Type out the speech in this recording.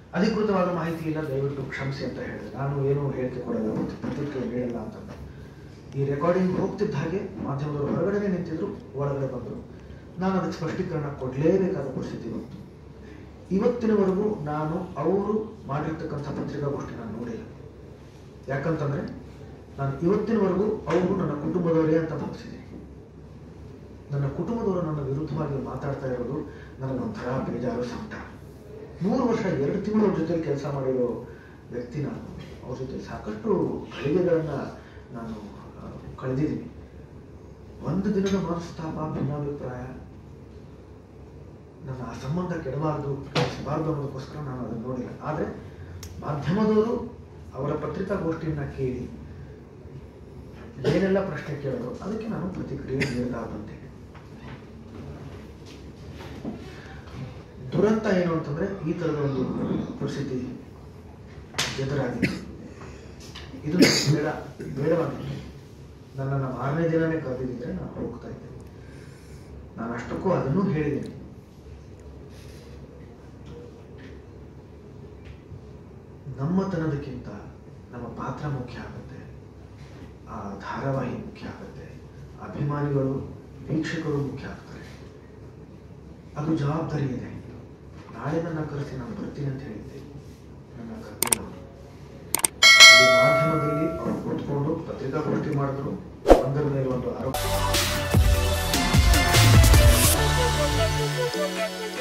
ಅಧಿಕೃತವಾದ ಮಾಹಿತಿ ಇಲ್ಲ ದಯವಿಟ್ಟು ಕ್ಷಮಿಸಿ ಅಂತ ಹೇಳಿದೆ ನಾನು ಏನು ಹೇಳಿಕೆ ಕೊಡಲ್ಲ ಮತ್ತು ಪ್ರತಿಕ್ರಿಯೆ ನೀಡಲ್ಲ ಅಂತಂದೆ ಈ ರೆಕಾರ್ಡಿಂಗ್ ಹೋಗ್ತಿದ್ದ ಹಾಗೆ ಮಾಧ್ಯಮದವರು ಹೊರಗಡೆ ನಿಂತಿದ್ರು ಒಳಗಡೆ ಬಂದರು ನಾನು ಅದಕ್ಕೆ ಸ್ಪಷ್ಟೀಕರಣ ಕೊಡಲೇಬೇಕಾದ ಪರಿಸ್ಥಿತಿ ಬಂತು ಇವತ್ತಿನವರೆಗೂ ನಾನು ಅವರು ಮಾಡಿರ್ತಕ್ಕಂಥ ಪತ್ರಿಕಾಗೋಷ್ಠಿ ನಾನು ನೋಡಿಲ್ಲ ಯಾಕಂತಂದ್ರೆ ನಾನು ಇವತ್ತಿನವರೆಗೂ ಅವರು ನನ್ನ ಕುಟುಂಬದವರೇ ಅಂತ ಭಾವಿಸಿದ್ದೀನಿ ನನ್ನ ಕುಟುಂಬದವರು ನನ್ನ ವಿರುದ್ಧವಾಗಿ ಮಾತಾಡ್ತಾ ಇರೋದು ನನಗೊಂಥರ ಬೇಜಾರು ಸಂಕಟ ಮೂರು ವರ್ಷ ಎರಡು ತಿಂಗಳು ಅವ್ರ ಜೊತೆ ಕೆಲಸ ಮಾಡಿರೋ ವ್ಯಕ್ತಿ ನಾನು ಅವ್ರ ಜೊತೆ ಸಾಕಷ್ಟು ಗಳಿಗೆಗಳನ್ನು ನಾನು ಆ, ಕಳೆದಿದ್ದೀನಿ ಒಂದು ದಿನದ ಮನಸ್ತಾಪ ಭಿನ್ನಾಭಿಪ್ರಾಯ ನನ್ನ ಆ ಸಂಬಂಧ ಕೆಡಬಾರ್ದು ಕೆಡಿಸಬಾರ್ದು ಅನ್ನೋದಕ್ಕೋಸ್ಕರ ನಾನು ಅದನ್ನು ನೋಡಿಲ್ಲ ಆದರೆ ಮಾಧ್ಯಮದವರು ಅವರ ಪತ್ರಿಕಾಗೋಷ್ಠಿಯನ್ನ ಕೇಳಿ ಏನೆಲ್ಲ ಪ್ರಶ್ನೆ ಕೇಳಿದ್ರು ಅದಕ್ಕೆ ನಾನು ಪ್ರತಿಕ್ರಿಯೆ ನೀಡ್ತಾ ಬಂದೆ ದುರಂತ ಏನು ಅಂತಂದ್ರೆ ಈ ತರದ ಒಂದು ಪರಿಸ್ಥಿತಿ ಎದುರಾಗಿದೆ ಇದು ನನಗೆ ಬೇಡ ಬೇಡವಾಗಿತ್ತು ನನ್ನನ್ನು ಮಾರನೇ ದಿನನೇ ಕರೆದಿದ್ದರೆ ನಾನು ಹೋಗ್ತಾ ಇದ್ದೆ ನಾನು ಅಷ್ಟಕ್ಕೂ ಅದನ್ನು ಹೇಳಿದ್ದೇನೆ ನಮ್ಮತನದಕ್ಕಿಂತ ನಮ್ಮ ಪಾತ್ರ ಮುಖ್ಯ ಆಗುತ್ತೆ ಆ ಧಾರಾವಾಹಿ ಮುಖ್ಯ ಆಗುತ್ತೆ ಅಭಿಮಾನಿಗಳು ವೀಕ್ಷಕರು ಮುಖ್ಯ ಆಗ್ತಾರೆ ಅದು ಜವಾಬ್ದಾರಿ ಇದೆ ನಾಳೆ ನನ್ನ ಕರೆಸಿ ನಾನು ಬರ್ತೀನಿ ಅಂತ ಹೇಳಿದ್ದೆ ನನ್ನ ಕರೆದಿಲ್ಲ ಅವರು ಇಲ್ಲಿ ಮಾಧ್ಯಮದಲ್ಲಿ ಅವರು ಕೂತ್ಕೊಂಡು ಪತ್ರಿಕಾಗೋಷ್ಠಿ ಮಾಡಿದ್ರು ಒಂದರ ಮೇಲೆ ಒಂದು ಆರೋಪ Thank you.